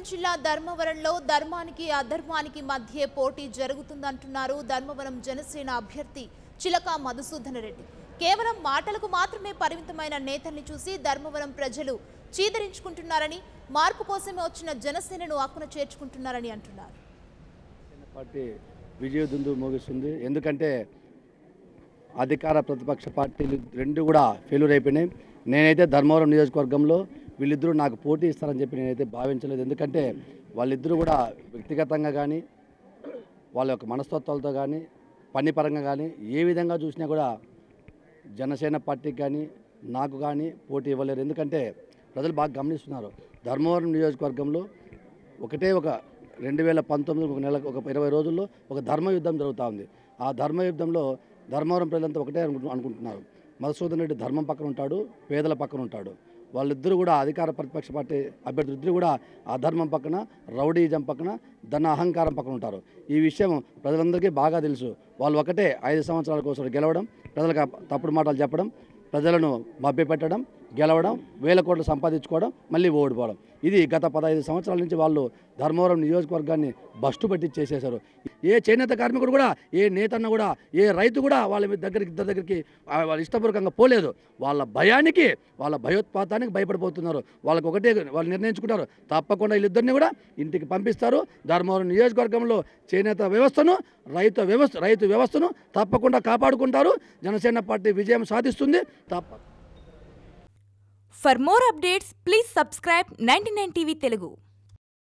జిల్లా ధర్మవరంలో ధర్మానికి అధర్మానికి మధ్య పోటీ జరుగుతుందంటున్నారు ధర్మవరం జనసేన అభ్యర్థి చిలక మధుసూదన రెడ్డి కేవలం మాటలకు మాత్రమే పరిమితమైన నేతల్ని చూసి ధర్మవరం ప్రజలు చీదరించుకుంటున్నారని మార్పు కోసమే వచ్చిన జనసేనను అక్కున చేర్చుకుంటున్నారని అంటున్నారు పార్టీ విజయదుందు మోగిస్తుంది ఎందుకంటే అధికార ప్రతిపక్ష పార్టీలు రెండు కూడా ఫెయిల్యూర్ అయిపోయినాయి నేనైతే ధర్మవరం నియోజకవర్గంలో వీళ్ళిద్దరూ నాకు పోటీ ఇస్తారని చెప్పి నేనైతే భావించలేదు ఎందుకంటే వాళ్ళిద్దరూ కూడా వ్యక్తిగతంగా కానీ వాళ్ళ యొక్క మనస్తత్వాలతో కానీ పని పరంగా కానీ ఏ విధంగా చూసినా కూడా జనసేన పార్టీకి కానీ నాకు కానీ పోటీ ఇవ్వలేరు ఎందుకంటే ప్రజలు బాగా గమనిస్తున్నారు ధర్మవరం నియోజకవర్గంలో ఒకటే ఒక రెండు వేల పంతొమ్మిది ఒక నెల ఒక ఇరవై రోజుల్లో ఒక ధర్మ యుద్ధం జరుగుతూ ఉంది ఆ ధర్మ యుద్ధంలో ధర్మవరం ప్రజలంతా ఒకటే అనుకుంటు అనుకుంటున్నారు మధుసూదన్ రెడ్డి ధర్మం పక్కన ఉంటాడు పేదల పక్కన ఉంటాడు వాళ్ళిద్దరూ కూడా అధికార ప్రతిపక్ష పార్టీ అభ్యర్థులు ఇద్దరు కూడా అధర్మం పక్కన రౌడీజం పక్కన ధన అహంకారం పక్కన ఉంటారు ఈ విషయం ప్రజలందరికీ బాగా తెలుసు వాళ్ళు ఒకటే ఐదు సంవత్సరాల కోసం గెలవడం ప్రజలకు తప్పుడు మాటలు చెప్పడం ప్రజలను మభ్యపెట్టడం గెలవడం వేల కోట్లు సంపాదించుకోవడం మళ్ళీ ఓడిపోవడం ఇది గత పదహైదు సంవత్సరాల నుంచి వాళ్ళు ధర్మవరం నియోజకవర్గాన్ని బస్టు పెట్టి చేసేశారు ఏ చేనేత కార్మికుడు కూడా ఏ నేతన్న కూడా ఏ రైతు కూడా వాళ్ళ మీద దగ్గరికి ఇద్దరి దగ్గరికి ఆ వాళ్ళ ఇష్టపూర్వకంగా పోలేదు వాళ్ళ భయానికి వాళ్ళ భయోత్పాతానికి భయపడిపోతున్నారు వాళ్ళకి ఒకటే వాళ్ళు నిర్ణయించుకుంటారు తప్పకుండా వీళ్ళిద్దరిని కూడా ఇంటికి పంపిస్తారు ధర్మవరం నియోజకవర్గంలో చేనేత వ్యవస్థను రైతు వ్యవస్థ రైతు వ్యవస్థను తప్పకుండా కాపాడుకుంటారు జనసేన పార్టీ విజయం సాధిస్తుంది తప్ప For more updates, please subscribe 99 TV Telugu.